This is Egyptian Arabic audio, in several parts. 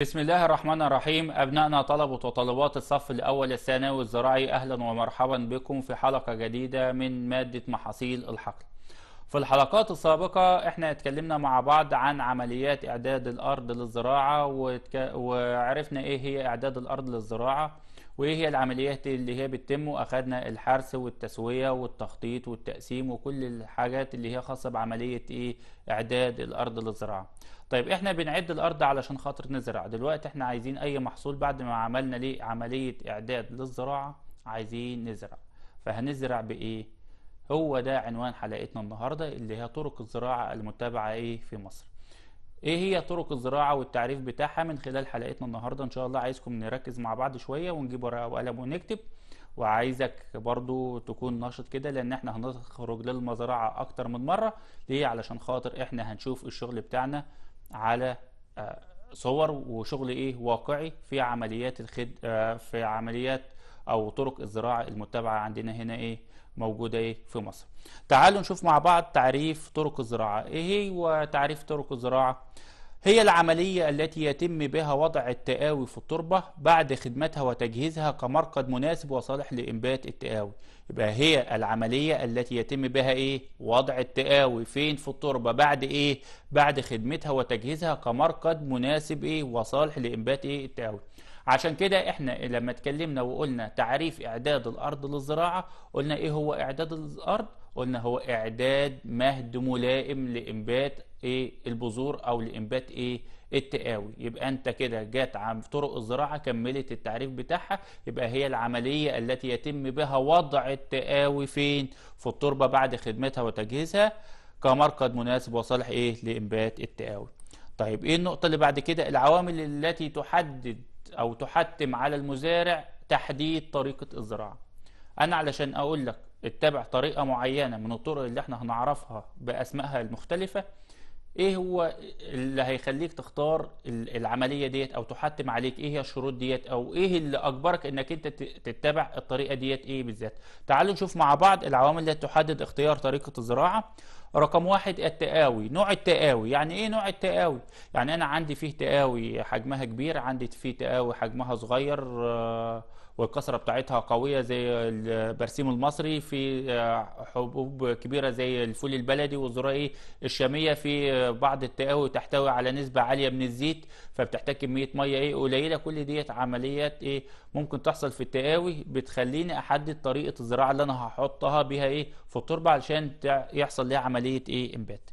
بسم الله الرحمن الرحيم أبنائنا طلبة وطالبات الصف الأول الثانوي الزراعي أهلا ومرحبا بكم في حلقة جديدة من مادة محاصيل الحقل في الحلقات السابقة احنا اتكلمنا مع بعض عن عمليات إعداد الأرض للزراعة واتك... وعرفنا إيه هي إعداد الأرض للزراعة وإيه هي العمليات اللي هي بتتم وأخدنا الحرث والتسوية والتخطيط والتقسيم وكل الحاجات اللي هي خاصة بعملية إيه إعداد الأرض للزراعة طيب احنا بنعد الارض علشان خاطر نزرع دلوقتي احنا عايزين اي محصول بعد ما عملنا ليه عملية اعداد للزراعة عايزين نزرع فهنزرع بايه هو ده عنوان حلقتنا النهاردة اللي هي طرق الزراعة المتبعة ايه في مصر ايه هي طرق الزراعة والتعريف بتاعها من خلال حلقتنا النهاردة ان شاء الله عايزكم نركز مع بعض شوية ونجيب ورقة وقلم ونكتب وعايزك برضو تكون ناشط كده لان احنا هنخرج للمزرعة اكتر من مرة ليه علشان خاطر احنا هنشوف الشغل بتاعنا على صور وشغل ايه واقعي في عمليات الخد في عمليات او طرق الزراعه المتبعه عندنا هنا ايه موجوده ايه في مصر تعالوا نشوف مع بعض تعريف طرق الزراعه ايه هو تعريف طرق الزراعه هي العملية التي يتم بها وضع التقاوي في التربة بعد خدمتها وتجهيزها كمرقد مناسب وصالح لإنبات التقاوي يبقى هي العملية التي يتم بها إيه؟ وضع التقاوي فين في التربة بعد إيه؟ بعد خدمتها وتجهيزها كمرقد مناسب إيه؟ وصالح لإنبات إيه؟ التقاوي عشان كده احنا لما اتكلمنا وقلنا تعريف اعداد الارض للزراعة قلنا ايه هو اعداد الارض قلنا هو اعداد مهد ملائم لانبات ايه البذور او لانبات ايه التقاوي يبقى انت كده جات عن طرق الزراعه كملت التعريف بتاعها يبقى هي العمليه التي يتم بها وضع التقاوي فين في التربه بعد خدمتها وتجهيزها كمرقد مناسب وصالح ايه لانبات التقاوي طيب ايه النقطه اللي بعد كده العوامل التي تحدد او تحتم على المزارع تحديد طريقه الزراعه انا علشان اقول لك اتبع طريقه معينه من الطرق اللي احنا هنعرفها باسمائها المختلفه ايه هو اللي هيخليك تختار العمليه ديت او تحتم عليك ايه هي الشروط ديت او ايه اللي اجبرك انك انت تتبع الطريقه ديت ايه بالذات تعالوا نشوف مع بعض العوامل التي تحدد اختيار طريقه الزراعه رقم واحد التقاوي نوع التقاوي يعني ايه نوع التقاوي يعني انا عندي فيه تقاوي حجمها كبير عندي فيه تقاوي حجمها صغير والكسره بتاعتها قويه زي البرسيم المصري في حبوب كبيره زي الفول البلدي والذره ايه الشاميه في بعض التقاوي تحتوي على نسبه عاليه من الزيت فبتحتاج كميه ميه ايه قليله كل ديت عمليات ايه ممكن تحصل في التقاوي بتخليني احدد طريقه الزراعه اللي انا هحطها بيها ايه في التربه علشان يحصل لها عمليه ايه انبات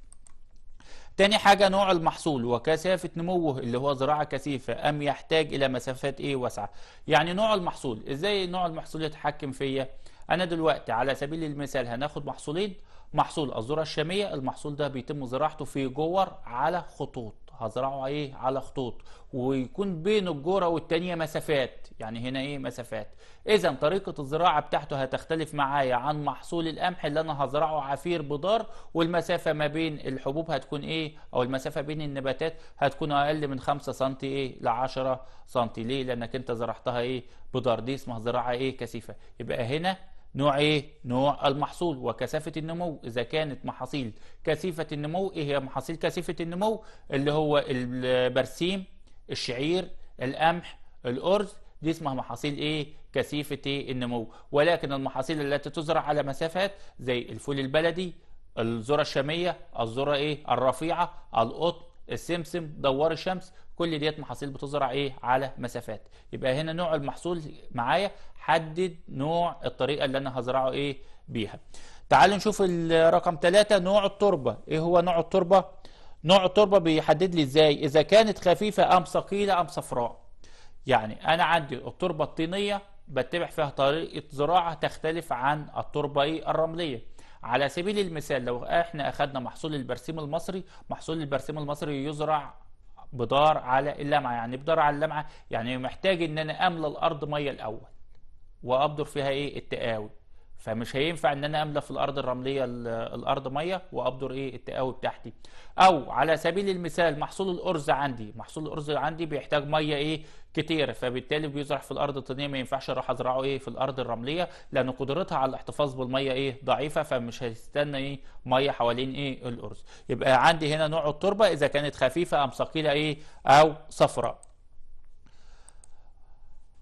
تاني حاجة نوع المحصول وكثافة نموه اللي هو زراعة كثيفة أم يحتاج إلى مسافات إيه واسعة يعني نوع المحصول إزاي نوع المحصول يتحكم فيا أنا دلوقتي على سبيل المثال هناخد محصولين محصول الذرة الشامية المحصول ده بيتم زراعته في جور على خطوط هزرعه ايه على خطوط ويكون بين الجوره والتانيه مسافات يعني هنا ايه مسافات اذا طريقه الزراعه بتاعته هتختلف معايا عن محصول القمح اللي انا هزرعه عفير بضار والمسافه ما بين الحبوب هتكون ايه او المسافه بين النباتات هتكون اقل من 5 سم ايه ل 10 سم ليه لانك انت زرعتها ايه بضار دي اسمها زراعه ايه كثيفه يبقى هنا نوع ايه؟ نوع المحصول وكثافة النمو إذا كانت محاصيل كثيفة النمو إيه هي محاصيل كثيفة النمو؟ اللي هو البرسيم، الشعير، القمح، الأرز دي اسمها محاصيل ايه؟ كثيفة ايه؟ النمو ولكن المحاصيل التي تزرع على مسافات زي الفول البلدي، الذرة الشامية، الذرة ايه؟ الرفيعة، القطن، السمسم، دوار الشمس كل ديت محاصيل بتزرع ايه على مسافات يبقى هنا نوع المحصول معايا حدد نوع الطريقه اللي انا هزرعه ايه بيها تعالوا نشوف الرقم ثلاثة نوع التربة ايه هو نوع التربة نوع التربة بيحدد لي ازاي اذا كانت خفيفة ام ثقيلة ام صفراء يعني انا عندي التربة الطينية بتبع فيها طريقة زراعة تختلف عن التربة ايه الرملية على سبيل المثال لو احنا اخدنا محصول البرسيم المصري محصول البرسيم المصري يزرع بدار على اللمعه يعني بدار على اللمعه يعني محتاج ان انا املى الارض ميه الاول وابدر فيها ايه التقاوي فمش هينفع ان انا املى في الارض الرمليه الارض ميه وابدر ايه التقاوي بتاعتي او على سبيل المثال محصول الارز عندي محصول الارز عندي بيحتاج ميه ايه كتير فبالتالي بيزرع في الارض الطينيه ما ينفعش اروح ازرعه ايه في الارض الرمليه لان قدرتها على الاحتفاظ بالميه ايه ضعيفه فمش هيستنى ايه ميه حوالين ايه الارز يبقى عندي هنا نوع التربه اذا كانت خفيفه ام ثقيله ايه او صفراء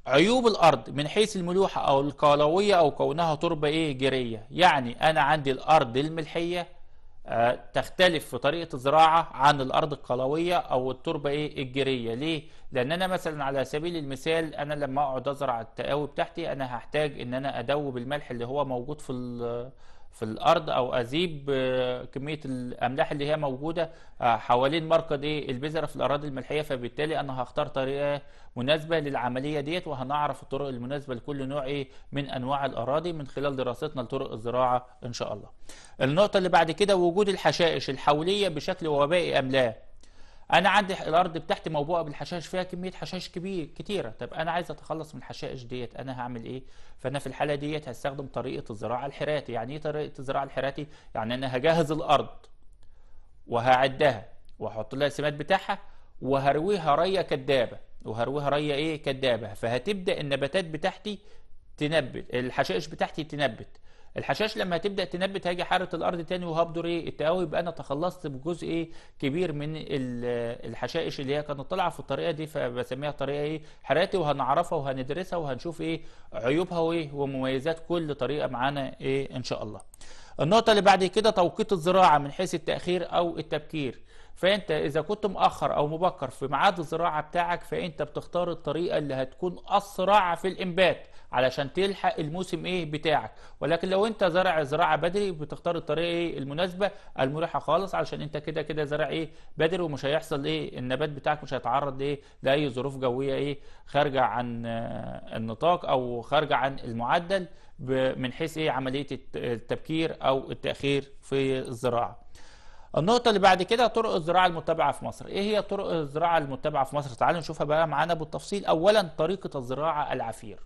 عيوب الارض من حيث الملوحه او القلويه او كونها تربه ايه جيريه يعني انا عندي الارض الملحيه آه، تختلف في طريقه الزراعه عن الارض القلويه او التربه ايه الجيريه ليه لان انا مثلا على سبيل المثال انا لما اقعد ازرع التقاوي بتاعتي انا هحتاج ان انا ادوب الملح اللي هو موجود في ال- في الارض او اذيب آه، كميه الاملاح اللي هي موجوده آه، حوالين مركز ايه البذره في الاراضي الملحيه فبالتالي انا هختار طريقه مناسبه للعمليه ديت وهنعرف الطرق المناسبه لكل نوع ايه من انواع الاراضي من خلال دراستنا لطرق الزراعه ان شاء الله. النقطه اللي بعد كده وجود الحشائش الحوليه بشكل وبائي ام لا؟ انا عندي الارض بتاعتي موبوءه بالحشائش فيها كميه حشائش كبير كتيره طب انا عايز اتخلص من الحشائش ديت انا هعمل ايه فانا في الحاله ديت هستخدم طريقه الزراعه الحراتي يعني ايه طريقه الزراعه الحراتي يعني انا هجهز الارض وهعدها واحط لها السماد بتاعها وهرويها ريه كدابه وهرويها ريه ايه كدابه فهتبدا النباتات بتاعتي تنبت الحشائش بتاعتي تنبت الحشائش لما هتبدا تنبت هاجي حاره الارض تاني وهبدر ايه التقاوي يبقى انا تخلصت بجزء ايه كبير من ال- الحشائش اللي هي كانت طالعه في الطريقه دي فبسميها طريقه ايه حراتي وهنعرفها وهندرسها وهنشوف ايه عيوبها وايه ومميزات كل طريقه معانا ايه ان شاء الله النقطه اللي بعد كده توقيت الزراعه من حيث التاخير او التبكير فانت اذا كنت مؤخر او مبكر في ميعاد الزراعه بتاعك فانت بتختار الطريقه اللي هتكون اسرع في الانبات علشان تلحق الموسم ايه بتاعك ولكن لو انت زرع زراعه بدري بتختار الطريقه ايه المناسبه المريحه خالص علشان انت كده كده زرع ايه بدري ومش هيحصل ايه النبات بتاعك مش هيتعرض ايه لاي ظروف جويه ايه خارجه عن آه، النطاق او خارجه عن المعدل ب- من حيث ايه عمليه الت- التبكير او التاخير في الزراعه النقطة اللي بعد كده طرق الزراعة المتبعة في مصر. إيه هي طرق الزراعة المتبعة في مصر؟ تعالوا نشوفها بقى معانا بالتفصيل. أولاً طريقة الزراعة العفير.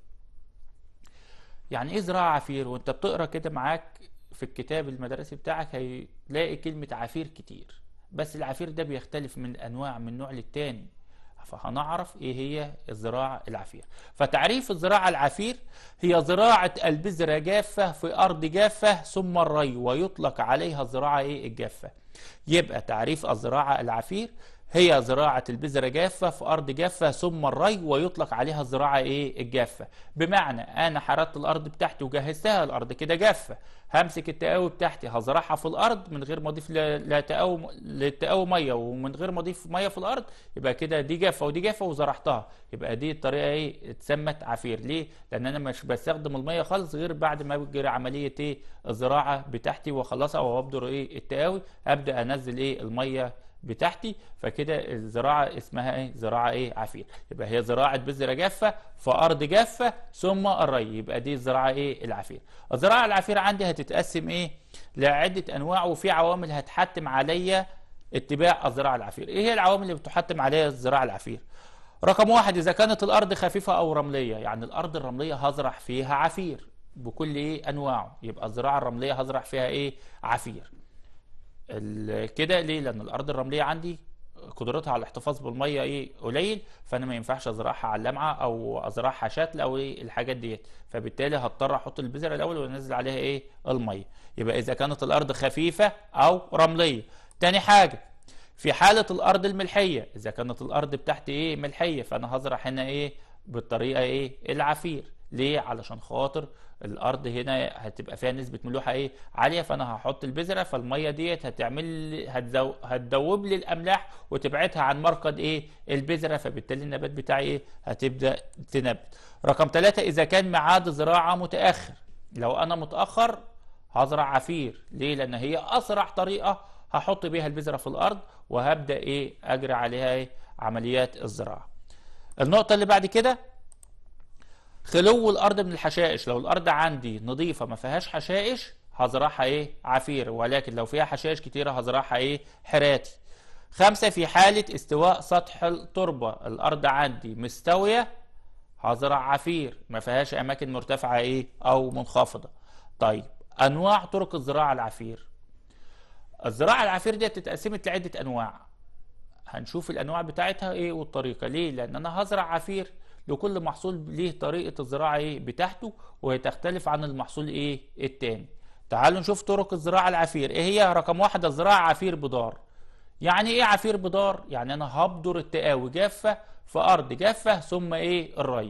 يعني إيه زراعة عفير؟ وأنت بتقرا كده معاك في الكتاب المدرسي بتاعك هتلاقي كلمة عفير كتير. بس العفير ده بيختلف من أنواع من نوع للتاني. فهنعرف ايه هي الزراعة العفير فتعريف الزراعة العفير هي زراعة البذرة جافة في أرض جافة ثم الري ويطلق عليها الزراعة ايه الجافة يبقى تعريف الزراعة العفير هي زراعة البذرة جافة في أرض جافة ثم الري ويطلق عليها الزراعة إيه الجافة بمعنى أنا حردت الأرض بتاعتي وجهزتها الأرض كده جافة همسك التقاوي بتاعتي هزرعها في الأرض من غير ما أضيف ل- لها تقاوي للتقاوي مية ومن غير ما أضيف مية في الأرض يبقى كده دي جافة ودي جافة وزرعتها يبقى دي الطريقة إيه اتسمت عفير ليه؟ لأن أنا مش بستخدم المية خالص غير بعد ما بجري عملية إيه الزراعة بتاعتي وأخلصها وأبدر إيه التقاوي أبدأ أنزل إيه المية بتاعتي فكده الزراعه اسمها ايه زراعه ايه عفير يبقى هي زراعه بذره جافه في ارض جافه ثم الري يبقى دي الزراعه ايه العفير الزراعه العفير عندي هتتقسم ايه لعده انواع وفي عوامل هتحتم عليا اتباع الزراعه العفير ايه هي العوامل اللي بتحتم عليا الزراعه العفير رقم واحد اذا كانت الارض خفيفه او رمليه يعني الارض الرمليه هزرع فيها عفير بكل ايه انواعه يبقى الزراعه الرمليه هزرع فيها ايه عفير ال- كده ليه لان الارض الرمليه عندي قدرتها على الاحتفاظ بالميه ايه قليل فانا ما ينفعش ازرعها على اللمعه او ازرعها شتل او ايه الحاجات ديت فبالتالي هضطر احط البذره الاول وانزل عليها ايه الميه يبقى اذا كانت الارض خفيفه او رمليه تاني حاجه في حاله الارض الملحيه اذا كانت الارض بتاعتي ايه ملحيه فانا هزرع هنا ايه بالطريقه ايه العفير ليه علشان خاطر الارض هنا هتبقى فيها نسبه ملوحه ايه عاليه فانا هحط البذره فالميه ديت هتعمل لي هتزو هتذوب لي الاملاح وتبعدها عن مرقد ايه البذره فبالتالي النبات بتاعي ايه هتبدا تنبت رقم ثلاثة اذا كان ميعاد زراعه متاخر لو انا متاخر هزرع عفير ليه لان هي اسرع طريقه هحط بيها البذره في الارض وهبدا ايه اجري عليها ايه عمليات الزراعه النقطه اللي بعد كده خلو الارض من الحشائش لو الارض عندي نظيفه ما فيهاش حشائش هزرعها ايه عفير ولكن لو فيها حشائش كتيره هزرعها ايه حراتي خمسة في حالة استواء سطح التربة الأرض عندي مستوية هزرع عفير ما فيهاش أماكن مرتفعة إيه أو منخفضة طيب أنواع طرق الزراعة العفير الزراعة العفير دي اتقسمت لعدة أنواع هنشوف الانواع بتاعتها ايه والطريقه ليه لان انا هزرع عفير لكل محصول ليه طريقه الزراعه ايه بتاعته وهي تختلف عن المحصول ايه التاني تعالوا نشوف طرق الزراعه العفير ايه هي رقم واحد الزراعه عفير بدار يعني ايه عفير بدار يعني انا هبدر التقاوي جافه في ارض جافه ثم ايه الري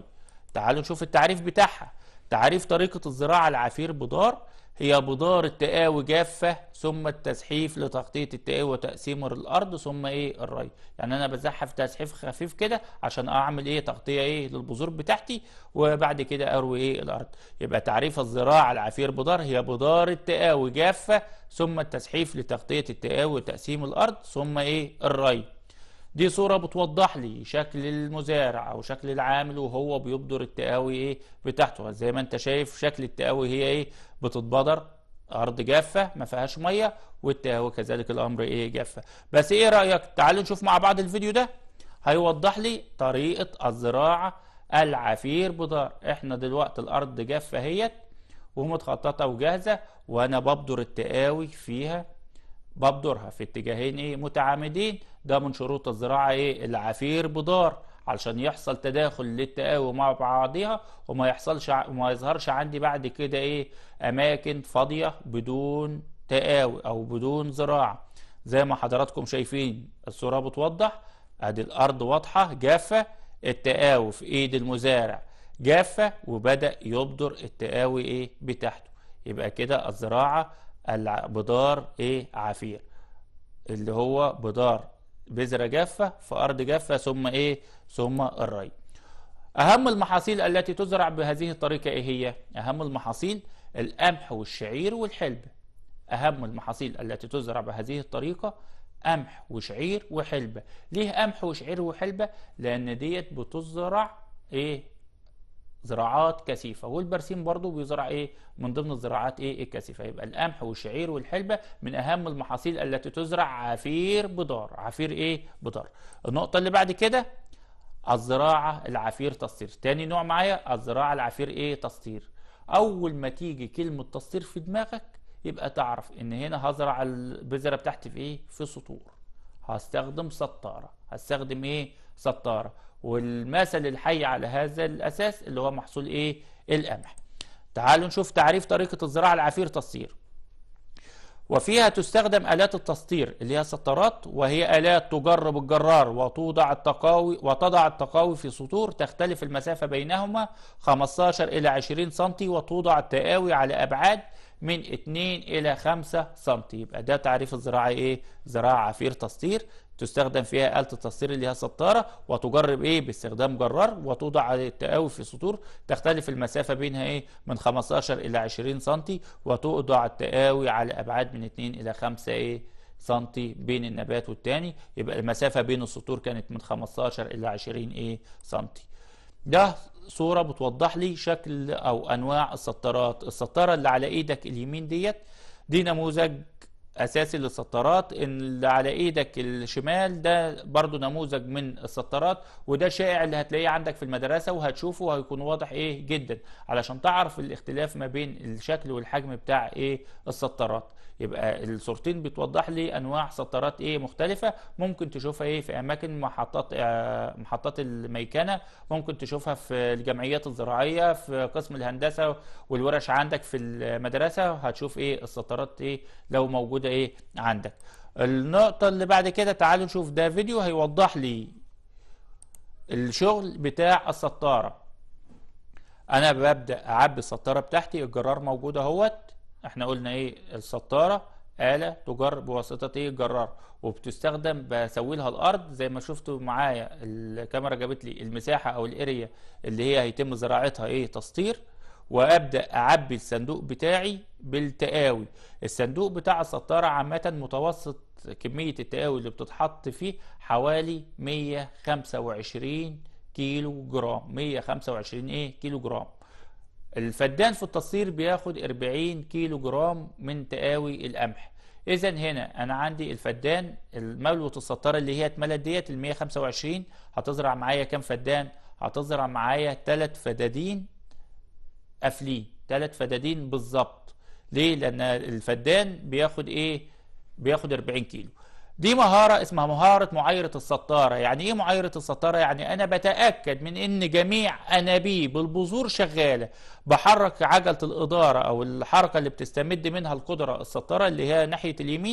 تعالوا نشوف التعريف بتاعها تعريف طريقة الزراعة العفير بدار هي بدار التقاوي جافة ثم التزحيف لتغطية التقاوي وتقسيم الأرض ثم إيه الري يعني أنا بزحف تزحيف خفيف كده عشان أعمل إيه تغطية إيه للبذور بتاعتي وبعد كده أروي إيه الأرض يبقى تعريف الزراعة العفير بدار هي بدار التقاوي جافة ثم التزحيف لتغطية التقاوي وتقسيم الأرض ثم إيه الري دي صورة بتوضح لي شكل المزارع او شكل العامل وهو بيبدر التقاوي ايه بتاعته زي ما انت شايف شكل التقاوي هي ايه بتتبدر ارض جافة ما فيهاش مية والتقاوي كذلك الامر ايه جافة بس ايه رأيك تعالوا نشوف مع بعض الفيديو ده هيوضح لي طريقة الزراعة العفير بدار احنا دلوقتي الارض جافة اهيت ومتخططة وجاهزة وانا ببدر التقاوي فيها ببدرها في اتجاهين ايه متعامدين ده من شروط الزراعة ايه العفير بدار علشان يحصل تداخل للتقاوي مع بعضها وما يحصلش وما يظهرش عندي بعد كده ايه اماكن فاضية بدون تقاوي او بدون زراعة زي ما حضراتكم شايفين الصورة بتوضح ادي الارض واضحة جافة التقاوي في ايد المزارع جافة وبدأ يبدر التقاوي ايه بتاعته يبقى كده الزراعة البدار ايه عفير اللي هو بدار بذرة جافة في أرض جافة ثم إيه ثم الري أهم المحاصيل التي تزرع بهذه الطريقة إيه هي أهم المحاصيل القمح والشعير والحلبة أهم المحاصيل التي تزرع بهذه الطريقة قمح وشعير وحلبة ليه قمح وشعير وحلبة لأن ديت بتزرع إيه زراعات كثيفه والبرسيم برضو بيزرع ايه من ضمن الزراعات ايه الكثيفه يبقى القمح والشعير والحلبه من اهم المحاصيل التي تزرع عفير بدار عفير ايه بدار النقطه اللي بعد كده الزراعه العفير تسطير تاني نوع معايا الزراعه العفير ايه تسطير اول ما تيجي كلمه تسطير في دماغك يبقى تعرف ان هنا هزرع البذره بتاعتي في ايه في سطور هستخدم سطاره هستخدم ايه سطاره والمثل الحي على هذا الأساس اللي هو محصول إيه؟ القمح. تعالوا نشوف تعريف طريقة الزراعة العفير تسطير. وفيها تستخدم آلات التسطير اللي هي سطرات وهي آلات تجرب الجرار وتوضع التقاوي وتضع التقاوي في سطور تختلف المسافة بينهما 15 إلى 20 سم وتوضع التقاوي على أبعاد من 2 إلى 5 سم يبقى ده تعريف الزراعة إيه؟ زراعة عفير تسطير تستخدم فيها آلة التسطير اللي هي سطارة وتجرب ايه باستخدام جرار وتوضع التقاوي في سطور تختلف المسافة بينها ايه من 15 الى 20 سم وتوضع التقاوي على ابعاد من 2 الى 5 ايه سنتي بين النبات والتاني يبقى المسافة بين السطور كانت من 15 إلى 20 إيه سنتي ده صورة بتوضح لي شكل أو أنواع السطارات السطارة اللي على إيدك اليمين ديت دي نموذج اساسي للسطارات اللي على ايدك الشمال ده برضو نموذج من السطارات وده شائع اللي هتلاقيه عندك في المدرسة وهتشوفه وهيكون واضح ايه جدا علشان تعرف الاختلاف ما بين الشكل والحجم بتاع ايه السطارات يبقى الصورتين بتوضح لي انواع سطارات ايه مختلفة ممكن تشوفها ايه في اماكن محطات آه محطات الميكنة ممكن تشوفها في الجمعيات الزراعية في قسم الهندسة والورش عندك في المدرسة هتشوف ايه السطارات ايه لو موجودة ايه عندك النقطة اللي بعد كده تعالوا نشوف ده فيديو هيوضح لي الشغل بتاع السطارة انا ببدأ اعبي السطارة بتاعتي الجرار موجود اهوت احنا قلنا ايه السطارة آلة تجر بواسطة ايه الجرار وبتستخدم بسوي لها الارض زي ما شفتوا معايا الكاميرا جابت لي المساحة او الاريا اللي هي هيتم زراعتها ايه تسطير وابدا اعبي الصندوق بتاعي بالتقاوي الصندوق بتاع السطاره عامه متوسط كميه التقاوي اللي بتتحط فيه حوالي 125 كيلو جرام 125 ايه كيلو جرام الفدان في التصوير بياخد 40 كيلو جرام من تقاوي القمح اذا هنا انا عندي الفدان المولوة السطاره اللي هي اتملت ديت ال 125 هتزرع معايا كام فدان هتزرع معايا 3 فدادين قافلين ثلاث فدادين بالظبط ليه لان الفدان بياخد ايه بياخد 40 كيلو دي مهارة اسمها مهارة معايرة السطارة يعني ايه معايرة السطارة يعني انا بتأكد من ان جميع انابيب البذور شغالة بحرك عجلة الادارة او الحركة اللي بتستمد منها القدرة السطارة اللي هي ناحية اليمين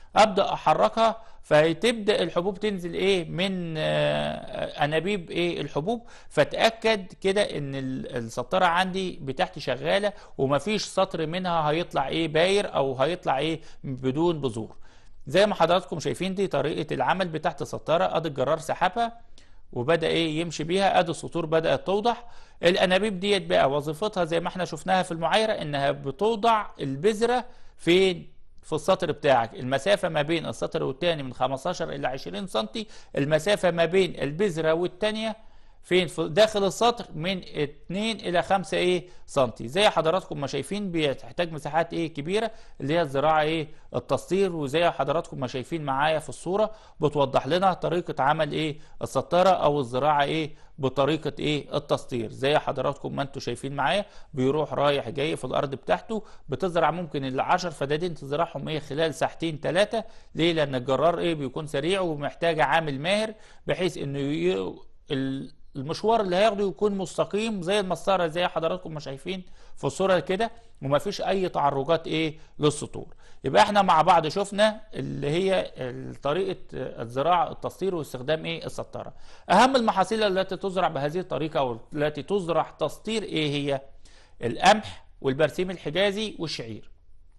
ابدا احركها فتبدا الحبوب تنزل ايه من آه، انابيب ايه الحبوب فتاكد كده ان ال- السطاره عندي بتاعتي شغاله ومفيش سطر منها هيطلع ايه باير او هيطلع ايه بدون بذور زي ما حضراتكم شايفين دي طريقه العمل بتاعت السطاره ادي الجرار سحبها وبدا ايه يمشي بيها ادي السطور بدات توضح الانابيب ديت بقى وظيفتها زي ما احنا شفناها في المعايره انها بتوضع البذره فين في السطر بتاعك المسافة ما بين السطر والتاني من 15 إلى 20 سنتي المسافة ما بين البذرة والتانية فين في داخل السطر من 2 إلى 5 إيه سنتي زي حضراتكم ما شايفين بتحتاج مساحات إيه كبيرة اللي هي الزراعة إيه التسطير وزي حضراتكم ما شايفين معايا في الصورة بتوضح لنا طريقة عمل إيه السطارة أو الزراعة إيه بطريقة إيه التسطير زي حضراتكم ما أنتم شايفين معايا بيروح رايح جاي في الأرض بتاعته بتزرع ممكن العشر فدادين تزرعهم إيه خلال ساعتين ثلاثة ليه لأن الجرار إيه بيكون سريع ومحتاج عامل ماهر بحيث إنه ي... ال- المشوار اللي هياخده يكون مستقيم زي المسطره زي حضراتكم ما شايفين في الصوره كده ومفيش اي تعرجات ايه للسطور يبقى احنا مع بعض شفنا اللي هي طريقه الزراعه التسطير واستخدام ايه السطاره اهم المحاصيل التي تزرع بهذه الطريقه او التي تزرع تسطير ايه هي القمح والبرسيم الحجازي والشعير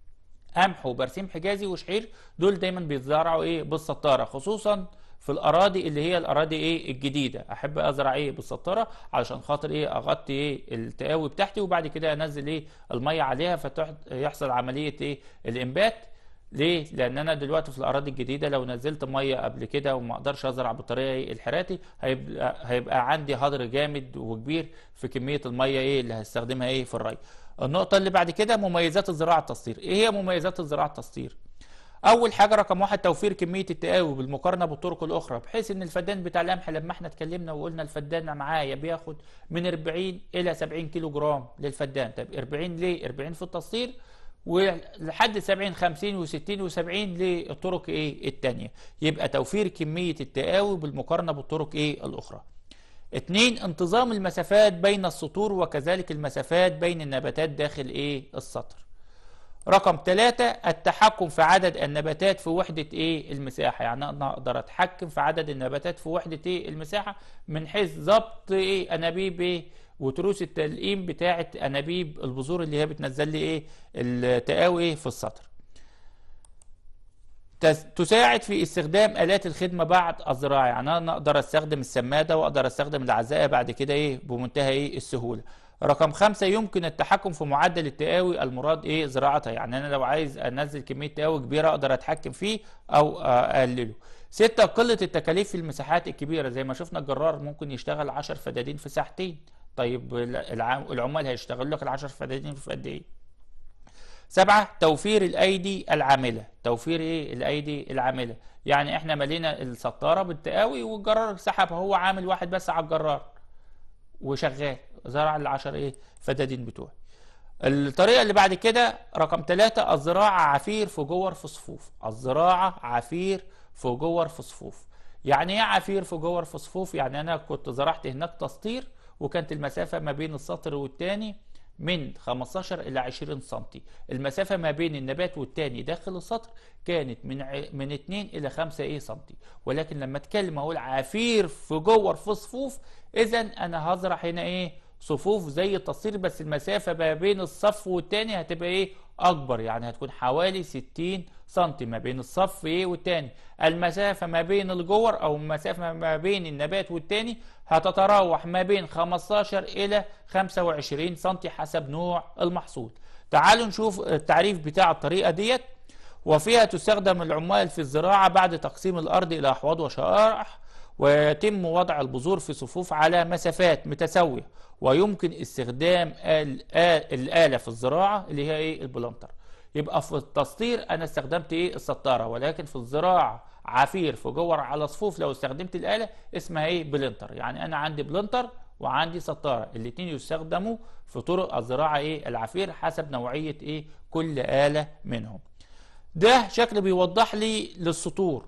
قمح وبرسيم حجازي وشعير دول دايما بيتزرعوا ايه بالسطاره خصوصا في الاراضي اللي هي الاراضي ايه الجديده احب ازرع ايه بالسطاره علشان خاطر ايه اغطي ايه التقاوي بتاعتي وبعد كده انزل ايه الميه عليها فيحصل عمليه ايه الانبات ليه؟ لأن أنا دلوقتي في الأراضي الجديدة لو نزلت مية قبل كده وما أقدرش أزرع بالطريقة إيه الحراتي هيبقى, هيبقى عندي هدر جامد وكبير في كمية المية إيه اللي هستخدمها إيه في الري. النقطة اللي بعد كده مميزات الزراعة التسطير، إيه هي مميزات الزراعة التسطير؟ أول حاجة رقم واحد توفير كمية التقاوي بالمقارنة بالطرق الأخرى بحيث إن الفدان بتاع القمح لما إحنا اتكلمنا وقلنا الفدان معايا بياخد من 40 إلى 70 كيلو جرام للفدان، طب 40 ليه؟ 40 في التسطير ولحد 70 50 و60 و70 للطرق ايه التانية يبقى توفير كمية التقاوي بالمقارنة بالطرق ايه الاخرى اتنين انتظام المسافات بين السطور وكذلك المسافات بين النباتات داخل ايه السطر رقم ثلاثة التحكم في عدد النباتات في وحدة ايه المساحة يعني انا اقدر اتحكم في عدد النباتات في وحدة ايه المساحة من حيث ضبط ايه انابيب ايه وتروس التلقيم بتاعه انابيب البذور اللي هي بتنزل لي ايه التقاوي ايه في السطر تساعد في استخدام الات الخدمه بعد الزراعه يعني انا اقدر استخدم السماده واقدر استخدم العزاءه بعد كده ايه بمنتهى ايه السهوله رقم خمسة يمكن التحكم في معدل التقاوي المراد ايه زراعتها يعني انا لو عايز انزل كمية تقاوي كبيرة اقدر اتحكم فيه او اقلله ستة قلة التكاليف في المساحات الكبيرة زي ما شفنا الجرار ممكن يشتغل عشر فدادين في ساعتين طيب العمال هيشتغلوا لك العشر فدادين في قد ايه سبعة توفير الايدي العاملة توفير ايه الايدي العاملة يعني احنا ملينا السطارة بالتقاوي والجرار سحبها هو عامل واحد بس على الجرار وشغال زرع العشر ايه فدادين بتوعي الطريقة اللي بعد كده رقم ثلاثة الزراعة عفير في جور في صفوف الزراعة عفير في جور في صفوف يعني ايه عفير في جور في صفوف يعني انا كنت زرعت هناك تسطير وكانت المسافة ما بين السطر والتاني من 15 إلى 20 سنتي المسافة ما بين النبات والتاني داخل السطر كانت من ع... من 2 إلى 5 إيه سنتي ولكن لما أتكلم أقول عفير في جور في صفوف إذا أنا هزرع هنا إيه صفوف زي التسطير بس المسافة ما بين الصف والتاني هتبقى إيه أكبر يعني هتكون حوالي 60 سنتي ما بين الصف ايه والتاني المسافة ما بين الجور او المسافة ما بين النبات والتاني هتتراوح ما بين 15 الى 25 سنتي حسب نوع المحصول تعالوا نشوف التعريف بتاع الطريقة ديت وفيها تستخدم العمال في الزراعة بعد تقسيم الأرض إلى أحواض وشرائح ويتم وضع البذور في صفوف على مسافات متساوية ويمكن استخدام الآلة في الزراعة اللي هي ايه البلانتر يبقى في التسطير انا استخدمت ايه السطاره ولكن في الزراعه عفير في جور على صفوف لو استخدمت الاله اسمها ايه بلنتر يعني انا عندي بلنتر وعندي سطاره الاثنين يستخدموا في طرق الزراعه ايه العفير حسب نوعيه ايه كل اله منهم ده شكل بيوضح لي للسطور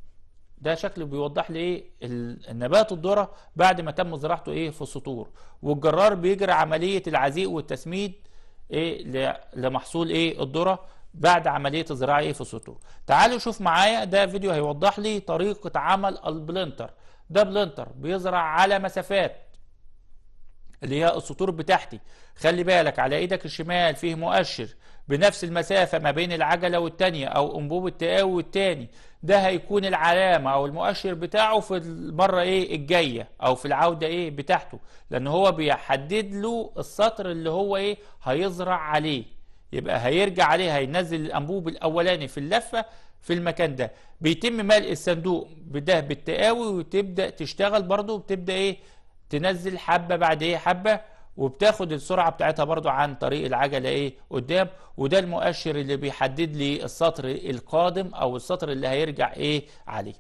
ده شكل بيوضح لي ايه النبات الذره بعد ما تم زراعته ايه في السطور والجرار بيجري عمليه العزيق والتسميد ايه لمحصول ايه الذره بعد عمليه الزراعه ايه في السطور تعالوا شوف معايا ده فيديو هيوضح لي طريقه عمل البلنتر ده بلنتر بيزرع على مسافات اللي هي السطور بتاعتي خلي بالك على ايدك الشمال فيه مؤشر بنفس المسافة ما بين العجلة والتانية او انبوب التقاوي والتاني ده هيكون العلامة او المؤشر بتاعه في المرة ايه الجاية او في العودة ايه بتاعته لان هو بيحدد له السطر اللي هو ايه هيزرع عليه يبقى هيرجع عليه هينزل الانبوب الاولاني في اللفة في المكان ده بيتم ملء الصندوق بده بالتقاوي وتبدأ تشتغل برضه بتبدأ ايه تنزل حبة بعد ايه حبة وبتاخد السرعة بتاعتها برضو عن طريق العجلة ايه قدام وده المؤشر اللي بيحدد لي السطر القادم او السطر اللي هيرجع ايه عليه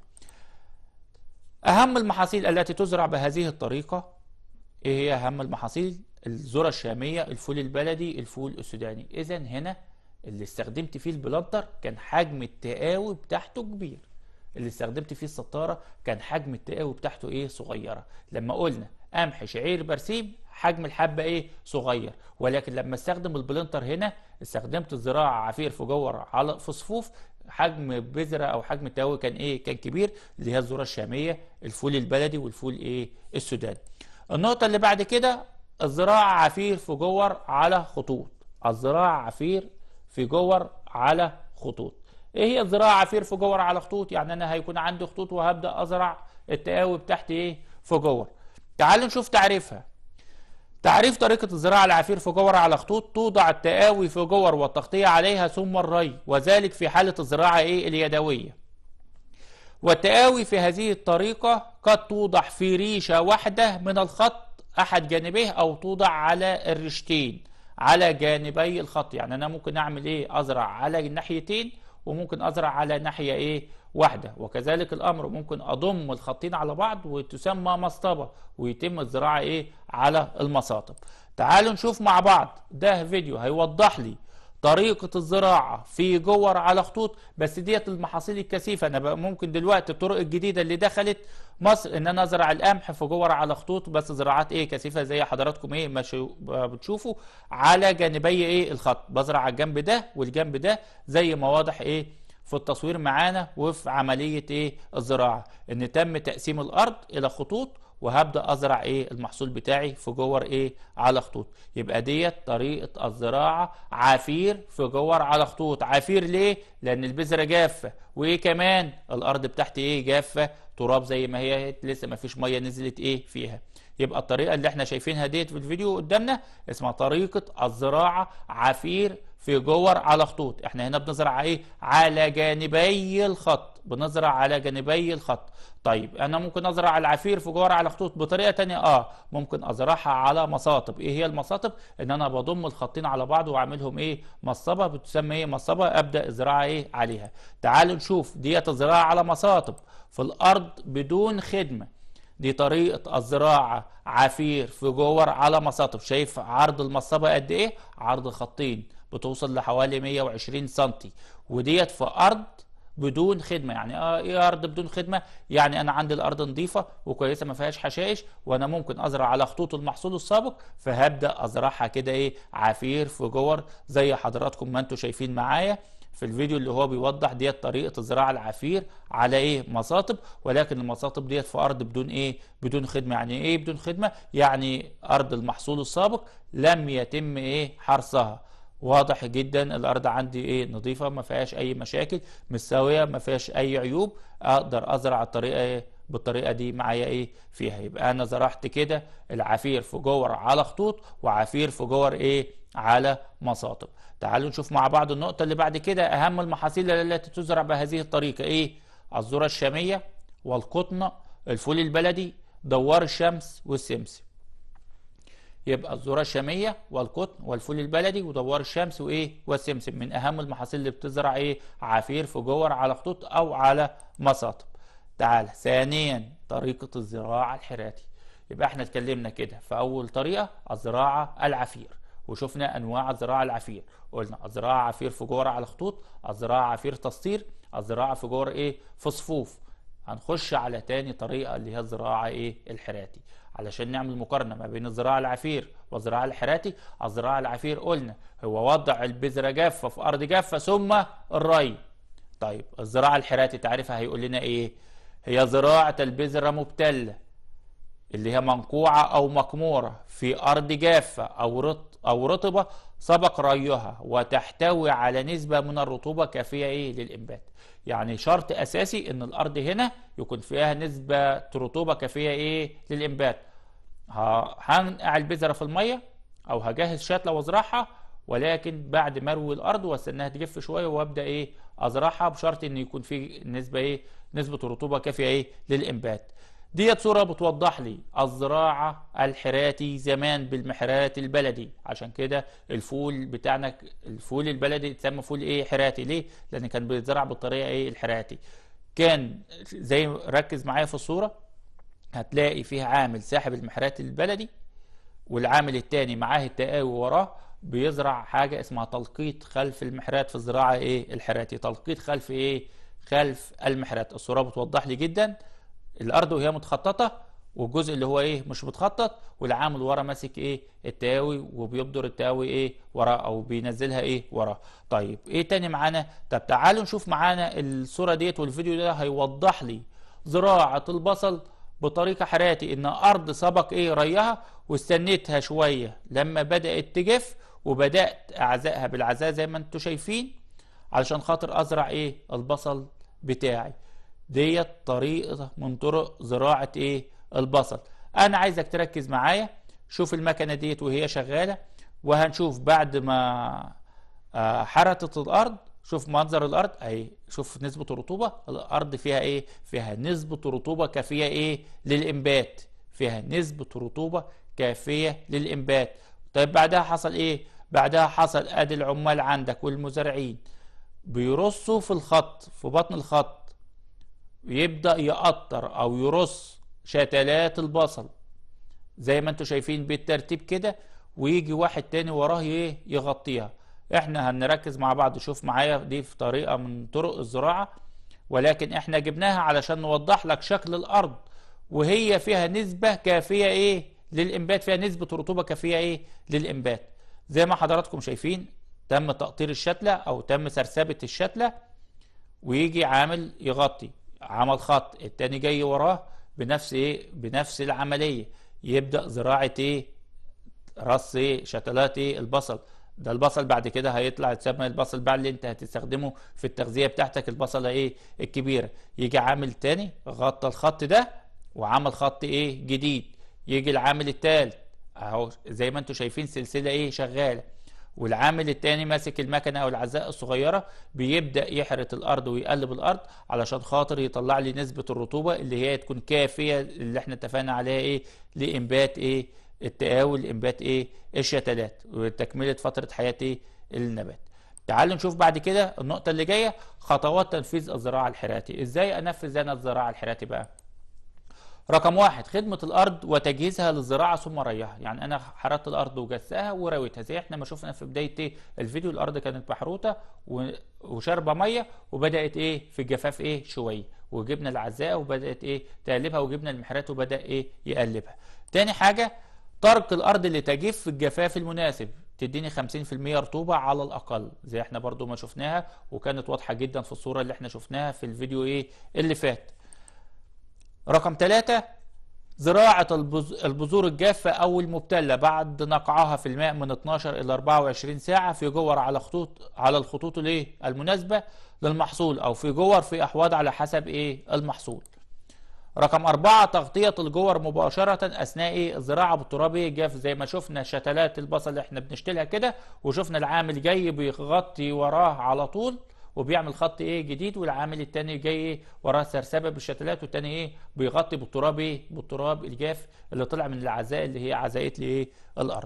اهم المحاصيل التي تزرع بهذه الطريقة ايه هي اهم المحاصيل الذرة الشامية الفول البلدي الفول السوداني اذا هنا اللي استخدمت فيه البلانتر كان حجم التقاوي بتاعته كبير اللي استخدمت فيه السطارة كان حجم التقاوي بتاعته ايه صغيرة لما قلنا قمح شعير برسيم حجم الحبة ايه صغير ولكن لما استخدم البلنتر هنا استخدمت الزراعة عفير في جور على في صفوف حجم بذرة او حجم التقاوي كان ايه كان كبير اللي هي الذرة الشامية الفول البلدي والفول ايه السوداني النقطة اللي بعد كده الزراعة عفير في جور على خطوط الزراعة عفير في جور على خطوط ايه هي الزراعة عفير في جور على خطوط يعني انا هيكون عندي خطوط وهبدأ ازرع التقاوي بتاعتي ايه في جور تعالوا نشوف تعريفها تعريف طريقة الزراعة العفير في جور على خطوط توضع التقاوي في جور والتغطية عليها ثم الري وذلك في حالة الزراعة ايه اليدوية والتقاوي في هذه الطريقة قد توضع في ريشة واحدة من الخط أحد جانبيه أو توضع على الريشتين على جانبي الخط يعني أنا ممكن أعمل إيه أزرع على الناحيتين وممكن أزرع على ناحية إيه واحدة وكذلك الأمر ممكن أضم الخطين على بعض وتسمى مسطبة ويتم الزراعة إيه على المساطب تعالوا نشوف مع بعض ده فيديو هيوضح لي طريقة الزراعة في جور على خطوط بس ديت المحاصيل الكثيفة أنا بقى ممكن دلوقتي الطرق الجديدة اللي دخلت مصر إن أنا أزرع القمح في جور على خطوط بس زراعات إيه كثيفة زي حضراتكم إيه ما شو- بتشوفوا على جانبي إيه الخط بزرع على الجنب ده والجنب ده زي ما واضح إيه في التصوير معانا وفي عملية ايه الزراعة ان تم تقسيم الارض الى خطوط وهبدأ ازرع ايه المحصول بتاعي في جور ايه على خطوط يبقى ديت طريقة الزراعة عفير في جور على خطوط عفير ليه لان البذرة جافة وايه كمان الارض بتاعتي ايه جافة تراب زي ما هي لسه ما فيش مية نزلت ايه فيها يبقى الطريقة اللي احنا شايفينها ديت في الفيديو قدامنا اسمها طريقة الزراعة عفير في جور على خطوط احنا هنا بنزرع ايه على جانبي الخط بنزرع على جانبي الخط طيب انا ممكن ازرع العفير في جور على خطوط بطريقه تانية اه ممكن ازرعها على مساطب ايه هي المساطب ان انا بضم الخطين على بعض واعملهم ايه مصبه بتسمى ايه مصبه ابدا الزراعه ايه عليها تعالوا نشوف ديت الزراعه على مساطب في الارض بدون خدمه دي طريقة الزراعة عفير في جور على مساطب شايف عرض المصبة قد ايه عرض خطين بتوصل لحوالي 120 سنتي وديت في ارض بدون خدمه يعني اه ايه ارض بدون خدمه يعني انا عندي الارض نظيفه وكويسه ما فيهاش حشائش وانا ممكن ازرع على خطوط المحصول السابق فهبدا ازرعها كده ايه عفير في جور زي حضراتكم ما انتم شايفين معايا في الفيديو اللي هو بيوضح ديت طريقه الزراعه العفير على ايه مساطب ولكن المساطب ديت في ارض بدون ايه بدون خدمه يعني ايه بدون خدمه يعني ارض المحصول السابق لم يتم ايه حرثها واضح جدا الارض عندي ايه نظيفه ما فيهاش اي مشاكل مستويه ما فيهاش اي عيوب اقدر ازرع الطريقه ايه بالطريقه دي معايا ايه فيها يبقى انا زرعت كده العفير في جور على خطوط وعفير في جور ايه على مساطب تعالوا نشوف مع بعض النقطه اللي بعد كده اهم المحاصيل التي تزرع بهذه الطريقه ايه الذره الشاميه والقطن الفول البلدي دوار الشمس والسمسم يبقى الذره الشاميه والقطن والفول البلدي ودوار الشمس وايه والسمسم من اهم المحاصيل اللي بتزرع ايه عفير في جور على خطوط او على مساطب تعال ثانيا طريقه الزراعه الحراتي يبقى احنا اتكلمنا كده في اول طريقه الزراعه العفير وشفنا انواع الزراعه العفير قلنا الزراعه عفير في جور على خطوط الزراعه عفير تسطير الزراعه في جور ايه في صفوف هنخش على تاني طريقه اللي هي الزراعه ايه الحراتي علشان نعمل مقارنة ما بين الزراعة العفير والزراعة الحراتي الزراعة العفير قلنا هو وضع البذرة جافة في أرض جافة ثم الري طيب الزراعة الحراتي تعرفها هيقول لنا إيه هي زراعة البذرة مبتلة اللي هي منقوعة أو مكمورة في أرض جافة أو رط أو رطبة سبق ريها وتحتوي على نسبة من الرطوبة كافية إيه للإنبات يعني شرط أساسي إن الأرض هنا يكون فيها نسبة رطوبة كافية إيه للإنبات هنقع البذرة في المية أو هجهز شتلة وأزرعها ولكن بعد ما اروي الارض واستناها تجف شويه وابدا ايه ازرعها بشرط ان يكون في نسبه ايه نسبه رطوبه كافيه ايه للانبات ديت صورة بتوضح لي الزراعة الحراتي زمان بالمحرات البلدي عشان كده الفول بتاعنا الفول البلدي اتسمى فول ايه حراتي ليه لان كان بيتزرع بالطريقة ايه الحراتي كان زي ركز معايا في الصورة هتلاقي فيها عامل ساحب المحرات البلدي والعامل التاني معاه التقاوي وراه بيزرع حاجة اسمها تلقيط خلف المحرات في الزراعة ايه الحراتي تلقيط خلف ايه خلف المحرات الصورة بتوضح لي جدا الارض وهي متخططه والجزء اللي هو ايه مش متخطط والعامل ورا ماسك ايه التاوي وبيبدر التاوي ايه ورا او بينزلها ايه ورا طيب ايه تاني معانا طب تعالوا نشوف معانا الصوره ديت والفيديو ده هيوضح لي زراعه البصل بطريقه حراتي ان ارض سبق ايه ريها واستنيتها شويه لما بدات تجف وبدات اعزائها بالعزاء زي ما انتم شايفين علشان خاطر ازرع ايه البصل بتاعي ديت طريقة من طرق زراعة ايه البصل انا عايزك تركز معايا شوف المكنة ديت وهي شغالة وهنشوف بعد ما آه، حرتت الارض شوف منظر الارض اهي شوف نسبة الرطوبة الارض فيها ايه فيها نسبة رطوبة كافية ايه للانبات فيها نسبة رطوبة كافية للانبات طيب بعدها حصل ايه بعدها حصل ادي العمال عندك والمزارعين بيرصوا في الخط في بطن الخط يبدأ يقطر أو يرص شتلات البصل زي ما انتم شايفين بالترتيب كده ويجي واحد تاني وراه ايه يغطيها احنا هنركز مع بعض شوف معايا دي في طريقة من طرق الزراعة ولكن احنا جبناها علشان نوضح لك شكل الارض وهي فيها نسبة كافية ايه للانبات فيها نسبة رطوبة كافية ايه للانبات زي ما حضراتكم شايفين تم تقطير الشتلة او تم سرسبة الشتلة ويجي عامل يغطي عمل خط التاني جاي وراه بنفس ايه بنفس العمليه يبدا زراعه ايه رص ايه شتلات ايه البصل ده البصل بعد كده هيطلع يتسمى البصل بقى اللي انت هتستخدمه في التغذيه بتاعتك البصله ايه الكبيره يجي عامل تاني غطى الخط ده وعمل خط ايه جديد يجي العامل التالت اهو زي ما انتم شايفين سلسله ايه شغاله والعامل التاني ماسك المكنه او العزاء الصغيره بيبدا يحرث الارض ويقلب الارض علشان خاطر يطلع لي نسبه الرطوبه اللي هي تكون كافيه اللي احنا اتفقنا عليها ايه لانبات ايه التقاول انبات ايه الشتلات وتكمله فتره حياه ايه النبات تعالوا نشوف بعد كده النقطه اللي جايه خطوات تنفيذ الزراعه الحراتي ازاي انفذ انا الزراعه الحراتي بقى رقم واحد خدمة الأرض وتجهيزها للزراعة ثم ريها يعني أنا حرثت الأرض وجسها ورويتها زي احنا ما شفنا في بداية الفيديو الأرض كانت محروتة وشاربة مية وبدأت إيه في الجفاف إيه شوية وجبنا العزاء وبدأت إيه تقلبها وجبنا المحرات وبدأ إيه يقلبها تاني حاجة ترك الأرض لتجف في الجفاف المناسب تديني 50% رطوبة على الأقل زي احنا برضو ما شفناها وكانت واضحة جدا في الصورة اللي احنا شفناها في الفيديو ايه اللي فات رقم ثلاثة زراعة البذور الجافة أو المبتلة بعد نقعها في الماء من 12 إلى 24 ساعة في جور على خطوط على الخطوط الايه المناسبة للمحصول أو في جور في أحواض على حسب إيه المحصول. رقم أربعة تغطية الجور مباشرة أثناء إيه الزراعة بالتراب الجاف زي ما شفنا شتلات البصل اللي احنا بنشتلها كده وشفنا العامل جاي بيغطي وراه على طول وبيعمل خط ايه جديد والعامل التاني جاي ايه وراه سرسبه بالشتلات والتاني ايه بيغطي بالتراب ايه بالتراب الجاف اللي طلع من العزاء اللي هي عزاءات ايه الارض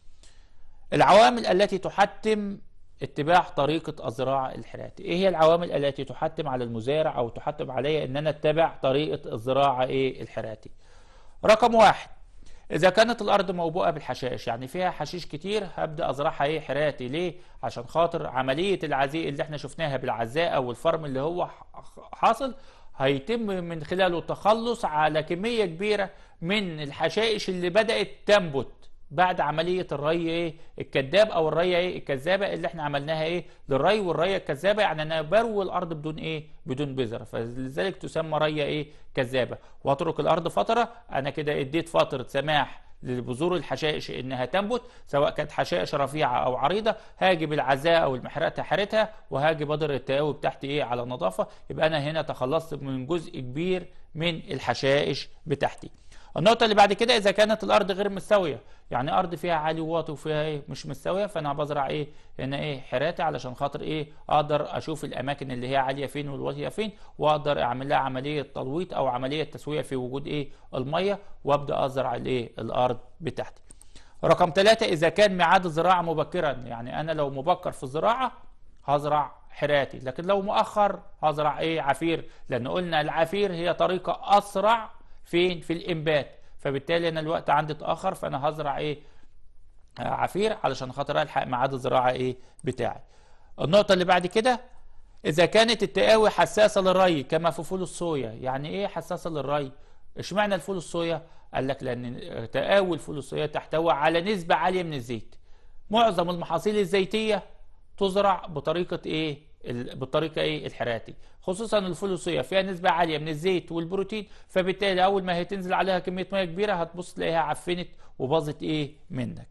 العوامل التي تحتم اتباع طريقة الزراعة الحراتي ايه هي العوامل التي تحتم على المزارع او تحتم علي ان انا اتبع طريقة الزراعة ايه الحراتي رقم واحد اذا كانت الارض موبوءه بالحشائش يعني فيها حشيش كتير هبدا ازرعها ايه حراتي ليه عشان خاطر عمليه العزيء اللي احنا شفناها بالعزاء او الفرم اللي هو حاصل هيتم من خلاله التخلص على كمية كبيرة من الحشائش اللي بدأت تنبت بعد عملية الري ايه الكذاب او الري ايه الكذابة اللي احنا عملناها ايه للري والري الكذابة يعني انا بروي الارض بدون ايه بدون بذرة فلذلك تسمى ري ايه كذابة واترك الارض فترة انا كده اديت فترة سماح لبذور الحشائش انها تنبت سواء كانت حشائش رفيعه او عريضه هاجي بالعزاء او المحرات حارتها وهاجي بضر التقاوي بتاعتي ايه على نظافه يبقى انا هنا تخلصت من جزء كبير من الحشائش بتاعتي النقطة اللي بعد كده إذا كانت الأرض غير مستوية يعني أرض فيها عالي واطي وفيها إيه مش مستوية فأنا بزرع إيه هنا إيه حراتي علشان خاطر إيه أقدر أشوف الأماكن اللي هي عالية فين والواطية فين وأقدر أعمل لها عملية تلويط أو عملية تسوية في وجود إيه المية وأبدأ أزرع الإيه الأرض بتاعتي. رقم ثلاثة إذا كان ميعاد الزراعة مبكرا يعني أنا لو مبكر في الزراعة هزرع حراتي لكن لو مؤخر هزرع إيه عفير لأن قلنا العفير هي طريقة أسرع فين في الانبات فبالتالي انا الوقت عندي اتاخر فانا هزرع ايه آه عفير علشان خاطر الحق ميعاد الزراعه ايه بتاعي النقطه اللي بعد كده اذا كانت التقاوي حساسه للري كما في فول الصويا يعني ايه حساسه للري اشمعنى الفول الصويا قال لك لان تقاوي الفول الصويا تحتوي على نسبه عاليه من الزيت معظم المحاصيل الزيتيه تزرع بطريقه ايه بالطريقه ايه الحراتي خصوصا الفول فيها نسبه عاليه من الزيت والبروتين فبالتالي اول ما هي تنزل عليها كميه ميه كبيره هتبص تلاقيها عفنت وباظت ايه منك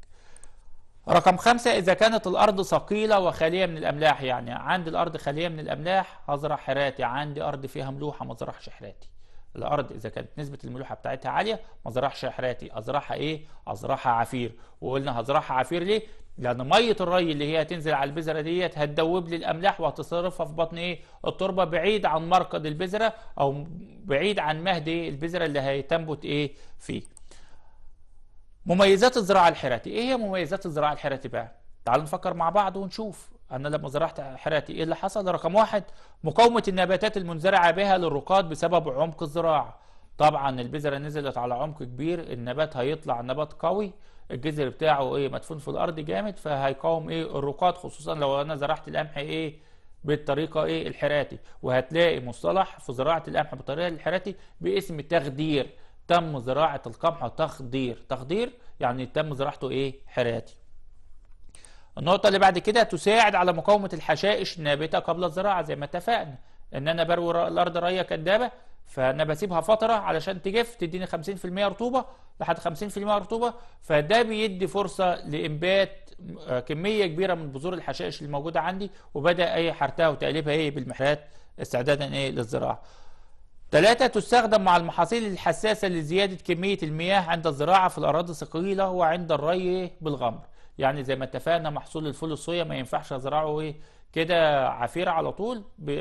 رقم خمسة إذا كانت الأرض ثقيلة وخالية من الأملاح يعني عندي الأرض خالية من الأملاح هزرع حراتي عندي أرض فيها ملوحة ما أزرعش حراتي الأرض إذا كانت نسبة الملوحة بتاعتها عالية ما أزرعش حراتي أزرعها إيه؟ أزرعها عفير وقلنا هزرعها عفير ليه؟ لان ميه الري اللي هي هتنزل على البذره ديت هتدوب لي الاملاح وهتصرفها في بطن ايه التربه بعيد عن مرقد البذره او بعيد عن مهد البذره اللي هتنبت ايه فيه مميزات الزراعه الحراتي ايه هي مميزات الزراعه الحراتي بقى تعالوا نفكر مع بعض ونشوف انا لما زرعت حراتي ايه اللي حصل رقم واحد مقاومه النباتات المنزرعه بها للرقاد بسبب عمق الزراعه طبعا البذره نزلت على عمق كبير النبات هيطلع نبات قوي الجذر بتاعه ايه مدفون في الارض جامد فهيقاوم ايه الرقاد خصوصا لو انا زرعت القمح ايه بالطريقه ايه الحراتي وهتلاقي مصطلح في زراعه القمح بالطريقه الحراتي باسم تخدير تم زراعه القمح تخدير تخدير يعني تم زراعته ايه حراتي النقطة اللي بعد كده تساعد على مقاومة الحشائش النابتة قبل الزراعة زي ما اتفقنا ان انا بروي الارض ريه كدابة فانا بسيبها فتره علشان تجف تديني 50% رطوبه لحد 50% رطوبه فده بيدي فرصه لانبات كميه كبيره من بذور الحشائش اللي موجوده عندي وبدا ايه حرتها وتقليبها ايه بالمحرات استعدادا ايه للزراعه ثلاثة تستخدم مع المحاصيل الحساسة لزيادة كمية المياه عند الزراعة في الأراضي الثقيلة وعند الري بالغمر يعني زي ما اتفقنا محصول الفول الصويا ما ينفعش أزرعه إيه كده عفيرة على طول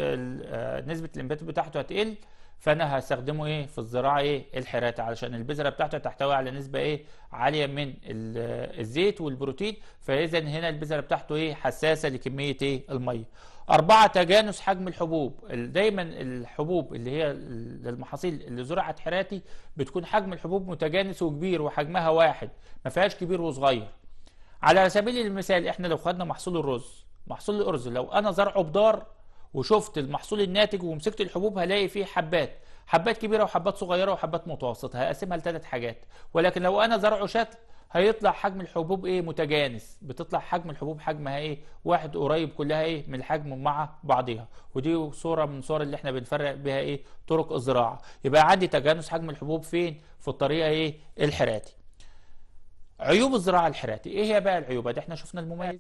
نسبة الإنبات بتاعته هتقل فانا هستخدمه ايه في الزراعه ايه الحراتي علشان البذره بتاعته تحتوي على نسبه ايه عاليه من الزيت والبروتين فاذا هنا البذره بتاعته ايه حساسه لكميه ايه الميه أربعة تجانس حجم الحبوب دايما الحبوب اللي هي المحاصيل اللي زرعت حراتي بتكون حجم الحبوب متجانس وكبير وحجمها واحد ما فيهاش كبير وصغير على سبيل المثال احنا لو خدنا محصول الرز محصول الأرز لو أنا زرعه بدار وشفت المحصول الناتج ومسكت الحبوب هلاقي فيه حبات حبات كبيره وحبات صغيره وحبات متوسطه هقسمها لثلاث حاجات ولكن لو انا زرعه شكل هيطلع حجم الحبوب ايه متجانس بتطلع حجم الحبوب حجمها ايه واحد قريب كلها ايه من الحجم مع بعضها ودي صوره من صور اللي احنا بنفرق بها ايه طرق الزراعه يبقى عندي تجانس حجم الحبوب فين في الطريقه ايه الحراتي عيوب الزراعه الحراتي ايه هي بقى العيوب ده احنا شفنا المميزات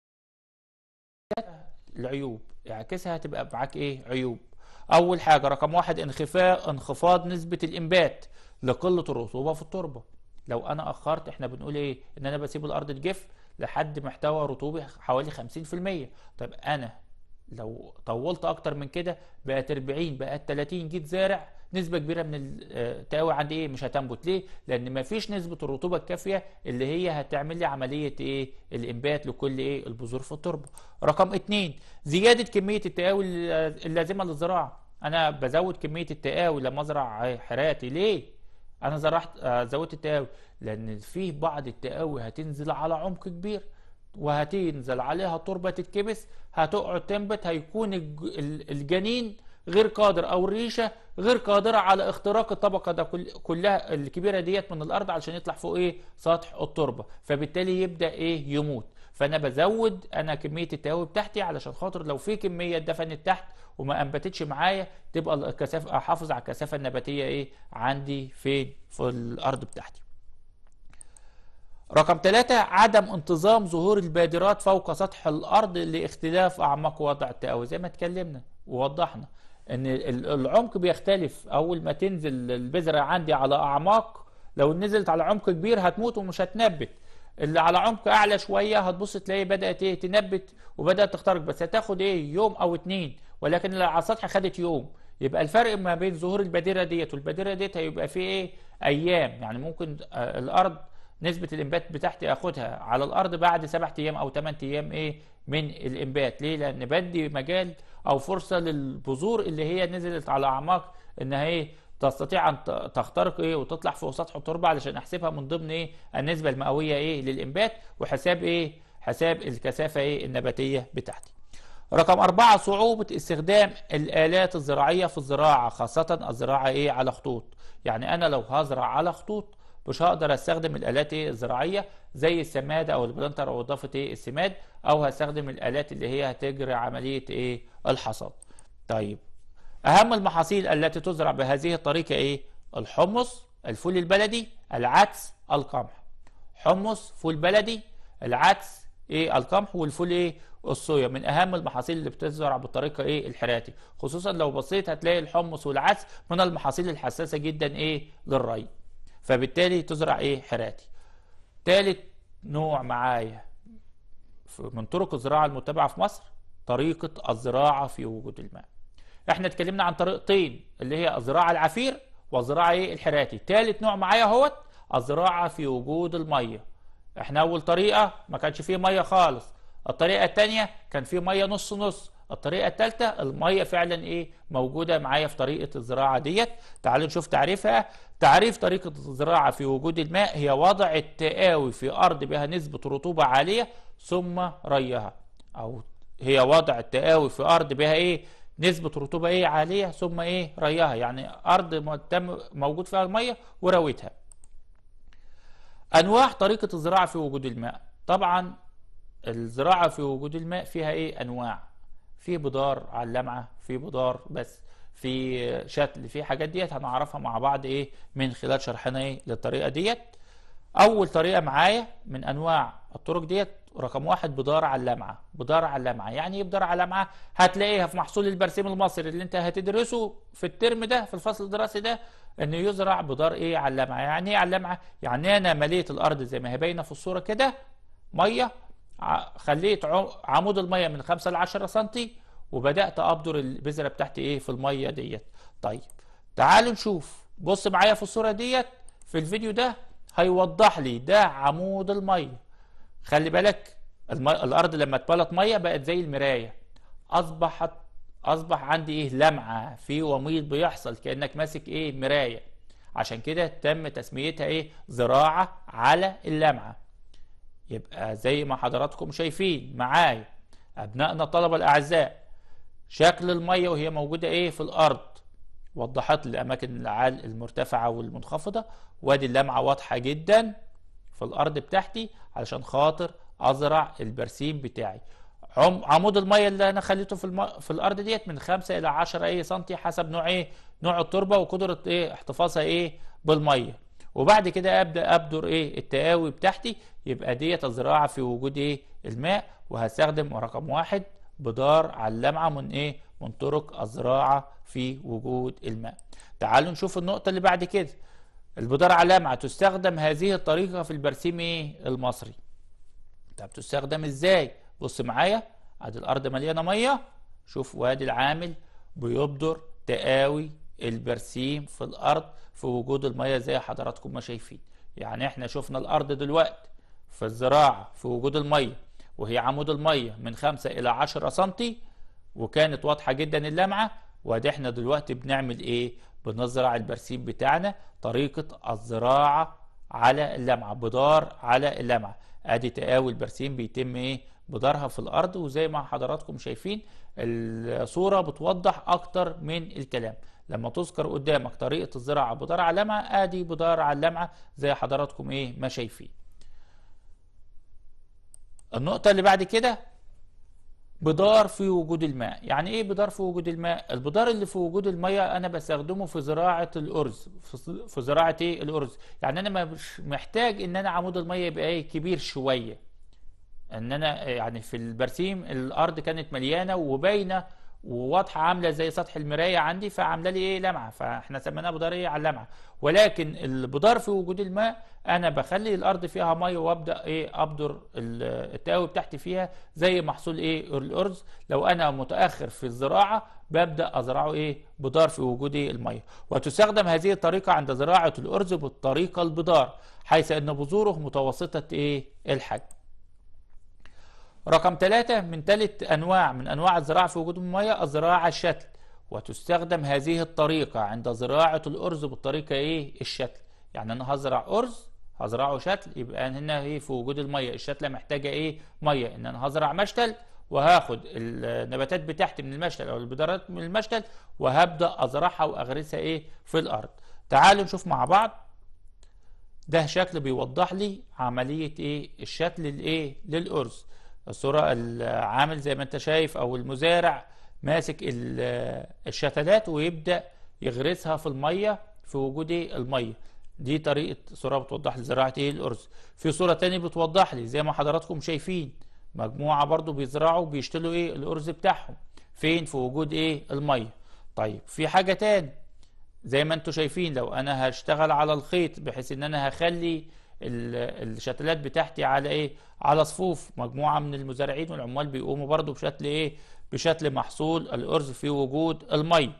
العيوب يعكسها تبقى معاك ايه عيوب اول حاجه رقم واحد انخفاض انخفاض نسبه الانبات لقله الرطوبه في التربه لو انا اخرت احنا بنقول ايه ان انا بسيب الارض تجف لحد محتوى رطوبه حوالي 50% طيب انا لو طولت اكتر من كده بقت 40 بقت 30 جيت زارع نسبة كبيرة من التقاوي عندي ايه مش هتنبت ليه؟ لأن مفيش نسبة الرطوبة الكافية اللي هي هتعمل لي عملية ايه؟ الإنبات لكل ايه؟ البذور في التربة. رقم اتنين زيادة كمية التقاوي اللازمة للزراعة. أنا بزود كمية التقاوي لما أزرع حراتي ليه؟ أنا زرعت زودت التقاوي لأن فيه بعض التقاوي هتنزل على عمق كبير وهتنزل عليها تربة تتكبس هتقعد تنبت هيكون الجنين غير قادر او الريشه غير قادره على اختراق الطبقه ده كل كلها الكبيره ديت من الارض علشان يطلع فوق ايه سطح التربه فبالتالي يبدا ايه يموت فانا بزود انا كميه التهوي بتاعتي علشان خاطر لو في كميه اتدفنت تحت وما انبتتش معايا تبقى الكثافه احافظ على الكثافه النباتيه ايه عندي فين في الارض بتاعتي رقم ثلاثة عدم انتظام ظهور البادرات فوق سطح الأرض لاختلاف أعماق وضع التقوي زي ما اتكلمنا ووضحنا إن العمق بيختلف أول ما تنزل البذرة عندي على أعماق لو نزلت على عمق كبير هتموت ومش هتنبت اللي على عمق أعلى شوية هتبص تلاقي بدأت إيه تنبت وبدأت تخترق بس هتاخد إيه يوم أو اتنين ولكن اللي على السطح خدت يوم يبقى الفرق ما بين ظهور البادرة ديت والبادرة ديت هيبقى فيه إيه أيام يعني ممكن الأرض نسبة الإنبات بتاعتي أخدها على الأرض بعد سبعة أيام أو ثمان أيام إيه من الإنبات ليه؟ لأن بدي مجال أو فرصة للبذور اللي هي نزلت على أعماق إنها إيه تستطيع أن تخترق إيه وتطلع فوق سطح التربة علشان أحسبها من ضمن إيه النسبة المئوية إيه للإنبات وحساب إيه حساب الكثافة إيه النباتية بتاعتي. رقم أربعة صعوبة استخدام الآلات الزراعية في الزراعة خاصة الزراعة إيه على خطوط يعني أنا لو هزرع على خطوط مش هقدر استخدم الالات ايه الزراعيه زي السماد او البلانتر او اضافه ايه السماد او هستخدم الالات اللي هي هتجري عمليه ايه الحصاد طيب اهم المحاصيل التي تزرع بهذه الطريقه ايه الحمص الفول البلدي العدس القمح حمص فول بلدي العدس ايه القمح والفول ايه الصويا من اهم المحاصيل اللي بتزرع بالطريقه ايه الحراتي خصوصا لو بصيت هتلاقي الحمص والعدس من المحاصيل الحساسه جدا ايه للري فبالتالي تزرع ايه حراتي تالت نوع معايا من طرق الزراعة المتبعة في مصر طريقة الزراعة في وجود الماء احنا اتكلمنا عن طريقتين اللي هي الزراعة العفير والزراعة ايه الحراتي تالت نوع معايا اهوت الزراعة في وجود المية احنا اول طريقة ما كانش فيه مية خالص الطريقة التانية كان فيه مية نص نص الطريقة الثالثة المية فعلا ايه موجودة معايا في طريقة الزراعة ديت تعالوا نشوف تعريفها تعريف طريقة الزراعة في وجود الماء هي وضع التقاوي في أرض بها نسبة رطوبة عالية ثم ريها أو هي وضع التقاوي في أرض بها إيه نسبة رطوبة إيه عالية ثم إيه ريها يعني أرض تم موجود فيها المية ورويتها أنواع طريقة الزراعة في وجود الماء طبعا الزراعة في وجود الماء فيها إيه أنواع في بدار على اللمعة في بدار بس في شتل في حاجات ديت هنعرفها مع بعض ايه من خلال شرحنا ايه للطريقه ديت اول طريقه معايا من انواع الطرق ديت رقم واحد بدار على اللمعه بدار على اللمعه يعني ايه بدار على اللمعه هتلاقيها في محصول البرسيم المصري اللي انت هتدرسه في الترم ده في الفصل الدراسي ده انه يزرع بدار ايه على اللمعه يعني ايه على اللمعه يعني انا مليت الارض زي ما هي باينه في الصوره كده ميه خليت عمود الميه من 5 ل 10 سم وبدات ابدر البذره بتاعتي ايه في الميه ديت طيب تعالوا نشوف بص معايا في الصوره ديت في الفيديو ده هيوضح لي ده عمود الميه خلي بالك المي... الارض لما اتملت ميه بقت زي المرايه اصبحت اصبح عندي ايه لمعه في وميض بيحصل كانك ماسك ايه مرايه عشان كده تم تسميتها ايه زراعه على اللمعه يبقى زي ما حضراتكم شايفين معايا ابنائنا الطلبه الاعزاء شكل الميه وهي موجوده ايه في الارض وضحت لي الاماكن العال المرتفعه والمنخفضه وادي اللمعه واضحه جدا في الارض بتاعتي علشان خاطر ازرع البرسيم بتاعي عمود الميه اللي انا خليته في الم... في الارض ديت من 5 الى 10 ايه سنتي حسب نوع ايه نوع التربه وقدره ايه احتفاظها ايه بالميه وبعد كده ابدا ابدر ايه التقاوي بتاعتي يبقى ديت الزراعه في وجود ايه الماء وهستخدم رقم واحد بدار على اللمعه من ايه من طرق الزراعه في وجود الماء تعالوا نشوف النقطه اللي بعد كده البدار على اللمعه تستخدم هذه الطريقه في البرسيم ايه المصري طب تستخدم ازاي بص معايا ادي الارض مليانه ميه شوف وادي العامل بيبدر تقاوي البرسيم في الارض في وجود الميه زي حضراتكم ما شايفين يعني احنا شفنا الارض دلوقتي في الزراعه في وجود الميه وهي عمود الميه من 5 الى 10 سم وكانت واضحه جدا اللمعه وادي احنا دلوقتي بنعمل ايه بنزرع البرسيم بتاعنا طريقه الزراعه على اللمعه بدار على اللمعه ادي تقاوي البرسيم بيتم ايه بدارها في الارض وزي ما حضراتكم شايفين الصورة بتوضح اكتر من الكلام لما تذكر قدامك طريقة الزراعة بدار على لمعة ادي بدار على اللمعة زي حضراتكم ايه ما شايفين النقطة اللي بعد كده بدار في وجود الماء يعني ايه بدار في وجود الماء البدار اللي في وجود المية انا بستخدمه في زراعة الارز في زراعة ايه الارز يعني انا مش محتاج ان انا عمود المية يبقى ايه كبير شوية ان انا يعني في البرسيم الارض كانت مليانة وباينة وواضحه عامله زي سطح المرايه عندي فعامله لي ايه لمعه فاحنا سميناها بضاريه على اللمعه ولكن البضار في وجود الماء انا بخلي الارض فيها ميه وابدا ايه ابدر التقاوي بتاعتي فيها زي محصول ايه الارز لو انا متاخر في الزراعه ببدا ازرعه ايه بضار في وجود الميه وتستخدم هذه الطريقه عند زراعه الارز بالطريقه البضار حيث ان بذوره متوسطه ايه الحجم رقم ثلاثة من ثالث أنواع من أنواع الزراعة في وجود المياه الزراعة الشتل وتستخدم هذه الطريقة عند زراعة الأرز بالطريقة إيه الشتل يعني أنا هزرع أرز هزرعه شتل يبقى هنا إيه في وجود المية الشتلة محتاجة إيه مية إن أنا هزرع مشتل وهاخد النباتات بتاعتي من المشتل أو البذرات من المشتل وهبدأ أزرعها وأغرسها إيه في الأرض تعالوا نشوف مع بعض ده شكل بيوضح لي عملية إيه الشتل الإيه للأرز الصورة العامل زي ما انت شايف او المزارع ماسك الشتلات ويبدأ يغرسها في المية في وجود المية دي طريقة صورة بتوضح لي زراعة ايه الأرز في صورة تانية بتوضح لي زي ما حضراتكم شايفين مجموعة برضو بيزرعوا بيشتلوا ايه الأرز بتاعهم فين في وجود ايه المية طيب في حاجة تاني زي ما انتم شايفين لو انا هشتغل على الخيط بحيث ان انا هخلي الشتلات بتاعتي على ايه على صفوف مجموعه من المزارعين والعمال بيقوموا برضو بشتل ايه بشتل محصول الارز في وجود المي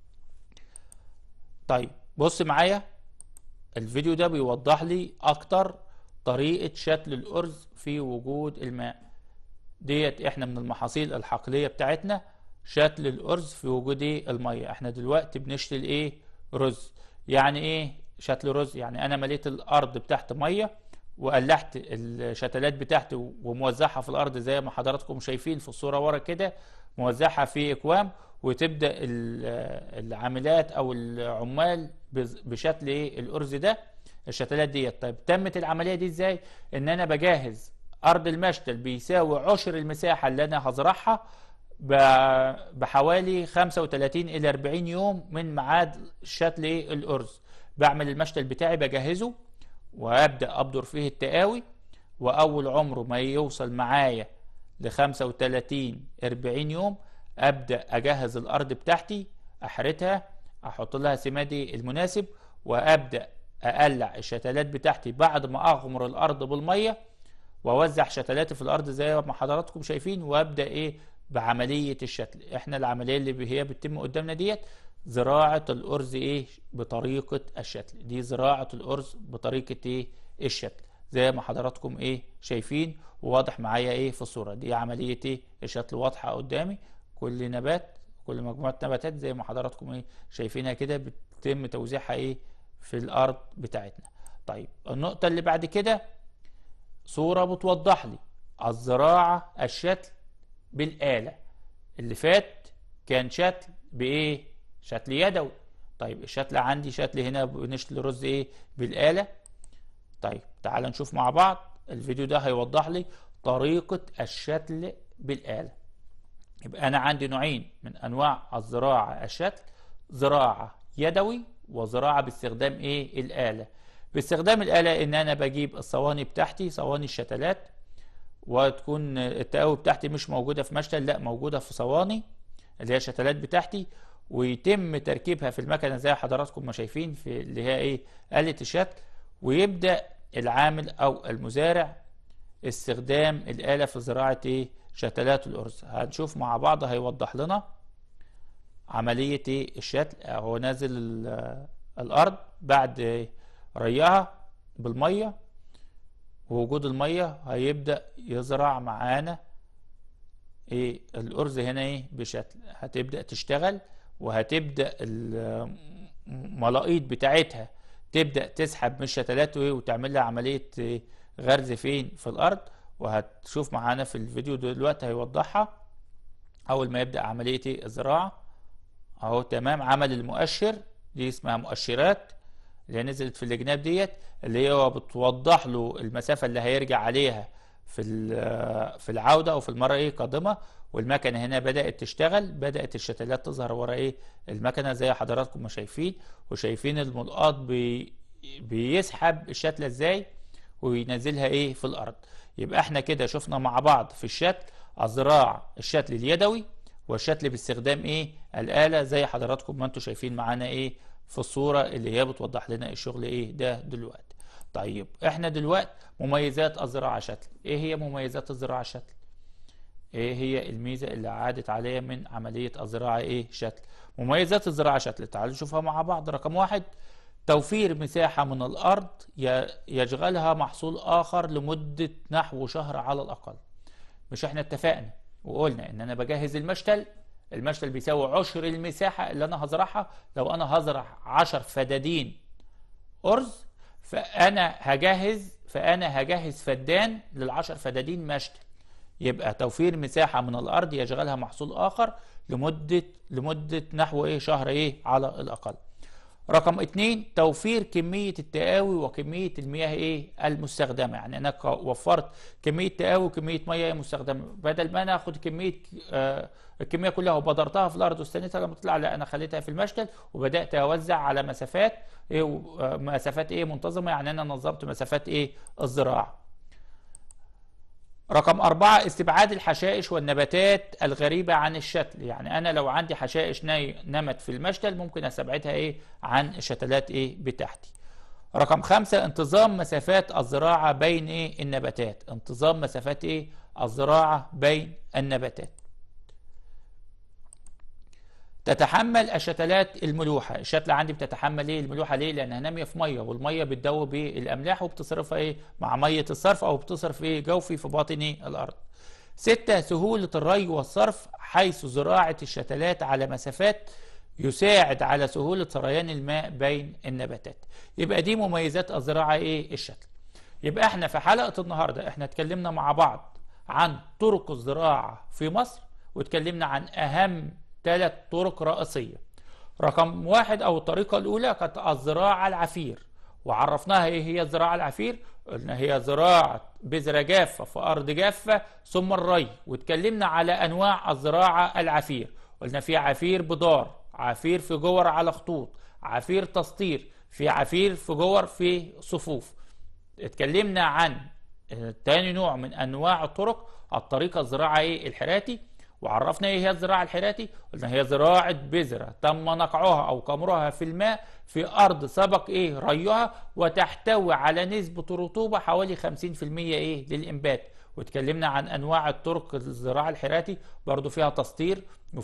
طيب بص معايا الفيديو ده بيوضح لي اكتر طريقه شتل الارز في وجود الماء ديت احنا من المحاصيل الحقليه بتاعتنا شتل الارز في وجود ايه الميه احنا دلوقتي بنشتل ايه رز يعني ايه شتل رز يعني انا مليت الارض بتاعت ميه وقلحت الشتلات بتاعتي وموزعها في الارض زي ما حضراتكم شايفين في الصوره ورا كده موزعها في اكوام وتبدا العاملات او العمال بشتل ايه الارز ده الشتلات ديت طيب تمت العمليه دي ازاي ان انا بجهز ارض المشتل بيساوي عشر المساحه اللي انا هزرعها بحوالي 35 الى 40 يوم من ميعاد شتل الارز بعمل المشتل بتاعي بجهزه وابدا ابدر فيه التقاوي واول عمره ما يوصل معايا ل 35 40 يوم ابدا اجهز الارض بتاعتي احرتها احط لها سمادي المناسب وابدا اقلع الشتلات بتاعتي بعد ما اغمر الارض بالميه واوزع شتلاتي في الارض زي ما حضراتكم شايفين وابدا ايه بعمليه الشتل احنا العمليه اللي هي بتتم قدامنا ديت زراعة الأرز إيه بطريقة الشتل دي زراعة الأرز بطريقة إيه الشتل زي ما حضراتكم إيه شايفين وواضح معايا إيه في الصورة دي عملية إيه الشتل واضحة قدامي كل نبات كل مجموعة نباتات زي ما حضراتكم إيه شايفينها كده بتتم توزيعها إيه في الأرض بتاعتنا طيب النقطة اللي بعد كده صورة بتوضح لي الزراعة الشتل بالآلة اللي فات كان شتل بإيه شتل يدوي طيب الشتل عندي شتل هنا بنشتل رز ايه بالآلة طيب تعال نشوف مع بعض الفيديو ده هيوضح لي طريقة الشتل بالآلة يبقى أنا عندي نوعين من أنواع الزراعة الشتل زراعة يدوي وزراعة باستخدام إيه الآلة باستخدام الآلة إن أنا بجيب الصواني بتاعتي صواني الشتلات وتكون التقاوي بتاعتي مش موجودة في مشتل لا موجودة في صواني اللي هي الشتلات بتاعتي ويتم تركيبها في المكنه زي حضراتكم ما شايفين في اللي هي ايه آلة الشتل ويبدأ العامل او المزارع استخدام الآلة في زراعة ايه شتلات الأرز هنشوف مع بعض هيوضح لنا عملية ايه الشتل هو نازل الأرض بعد ريها بالمية ووجود المية هيبدأ يزرع معانا ايه الأرز هنا ايه بشتل هتبدأ تشتغل وهتبدا الملاقيط بتاعتها تبدا تسحب من الشتلات وتعمل لها عمليه غرز فين في الارض وهتشوف معانا في الفيديو دلوقتي هيوضحها اول ما يبدا عمليه الزراعه اهو تمام عمل المؤشر دي اسمها مؤشرات اللي هي نزلت في الجناب ديت اللي هو بتوضح له المسافه اللي هيرجع عليها في في العوده او في المره ايه قادمه والمكنه هنا بدات تشتغل بدات الشتلات تظهر ورا ايه المكنه زي حضراتكم ما شايفين وشايفين الملقاط بي بيسحب الشتله ازاي وينزلها ايه في الارض يبقى احنا كده شفنا مع بعض في الشتل الزراع الشتل اليدوي والشتل باستخدام ايه الاله زي حضراتكم ما انتم شايفين معانا ايه في الصوره اللي هي بتوضح لنا الشغل ايه ده دلوقتي طيب احنا دلوقتي مميزات الزراعه شتل ايه هي مميزات الزراعه شتل ايه هي الميزه اللي عادت عليها من عمليه الزراعه ايه شتل مميزات الزراعه شتل تعالوا نشوفها مع بعض رقم واحد توفير مساحة من الأرض يشغلها محصول آخر لمدة نحو شهر على الأقل مش احنا اتفقنا وقلنا ان انا بجهز المشتل المشتل بيساوي عشر المساحة اللي انا هزرعها لو انا هزرع عشر فدادين أرز فأنا هجهز فأنا هجهز فدان للعشر فدادين مشتل يبقى توفير مساحة من الأرض يشغلها محصول آخر لمدة لمدة نحو إيه شهر إيه على الأقل. رقم اتنين توفير كمية التقاوي وكمية المياه ايه المستخدمة يعني انا وفرت كمية تقاوي وكمية مياه مستخدمة بدل ما انا اخد كمية آه الكمية كلها وبدرتها في الارض واستنيتها لما تطلع لا انا خليتها في المشتل وبدأت اوزع على مسافات ايه مسافات ايه منتظمة يعني انا نظمت مسافات ايه الزراعة رقم أربعة استبعاد الحشائش والنباتات الغريبة عن الشتل يعني أنا لو عندي حشائش نمت في المشتل ممكن أستبعدها إيه عن الشتلات إيه بتاعتي رقم خمسة انتظام مسافات الزراعة بين إيه النباتات انتظام مسافات إيه الزراعة بين النباتات تتحمل الشتلات الملوحة الشتلة عندي بتتحمل ايه الملوحة ليه لانها نامية في مية والمية بتدوب ايه الاملاح وبتصرفها ايه مع مية الصرف او بتصرف ايه جوفي في باطن ايه الارض ستة سهولة الري والصرف حيث زراعة الشتلات على مسافات يساعد على سهولة سريان الماء بين النباتات يبقى دي مميزات الزراعة ايه الشتل يبقى احنا في حلقة النهاردة احنا اتكلمنا مع بعض عن طرق الزراعة في مصر واتكلمنا عن اهم ثلاث طرق رئيسية رقم واحد أو الطريقة الأولى كانت الزراعة العفير وعرفناها إيه هي الزراعة العفير قلنا هي زراعة بذرة جافة في أرض جافة ثم الري واتكلمنا على أنواع الزراعة العفير قلنا في عفير بدار عفير في جور على خطوط عفير تسطير في عفير في جور في صفوف اتكلمنا عن تاني نوع من أنواع الطرق الطريقة الزراعة إيه الحراتي وعرفنا ايه هي الزراعه الحراتي قلنا هي زراعه بذره تم نقعها او كمرها في الماء في ارض سبق ايه ريها وتحتوي على نسبه رطوبه حوالي 50% ايه للانبات واتكلمنا عن انواع الطرق الزراعه الحراتي برضو فيها تسطير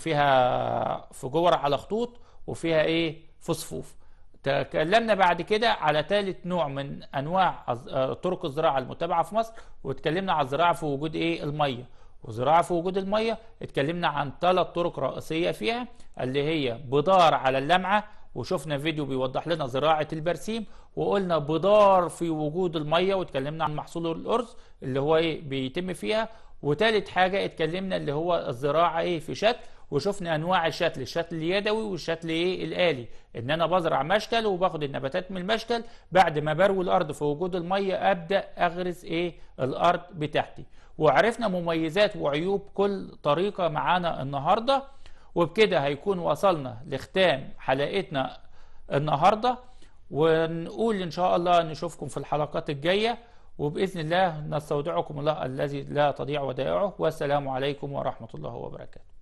وفيها فجور على خطوط وفيها ايه في صفوف تكلمنا بعد كده على ثالث نوع من انواع طرق الزراعه المتبعه في مصر واتكلمنا على الزراعه في وجود ايه الميه وزراعة في وجود المية اتكلمنا عن ثلاث طرق رئيسية فيها اللي هي بدار على اللمعة وشفنا فيديو بيوضح لنا زراعة البرسيم وقلنا بدار في وجود المية واتكلمنا عن محصول الأرز اللي هو ايه بيتم فيها وتالت حاجة اتكلمنا اللي هو الزراعة ايه في شتل وشفنا انواع الشتل الشتل اليدوي والشتل ايه الالي ان انا بزرع مشتل وباخد النباتات من المشتل بعد ما بروي الارض في وجود الميه ابدا اغرس ايه الارض بتاعتي وعرفنا مميزات وعيوب كل طريقه معانا النهارده وبكده هيكون وصلنا لختام حلقتنا النهارده ونقول ان شاء الله نشوفكم في الحلقات الجايه وباذن الله نستودعكم الله الذي لا تضيع ودائعه والسلام عليكم ورحمه الله وبركاته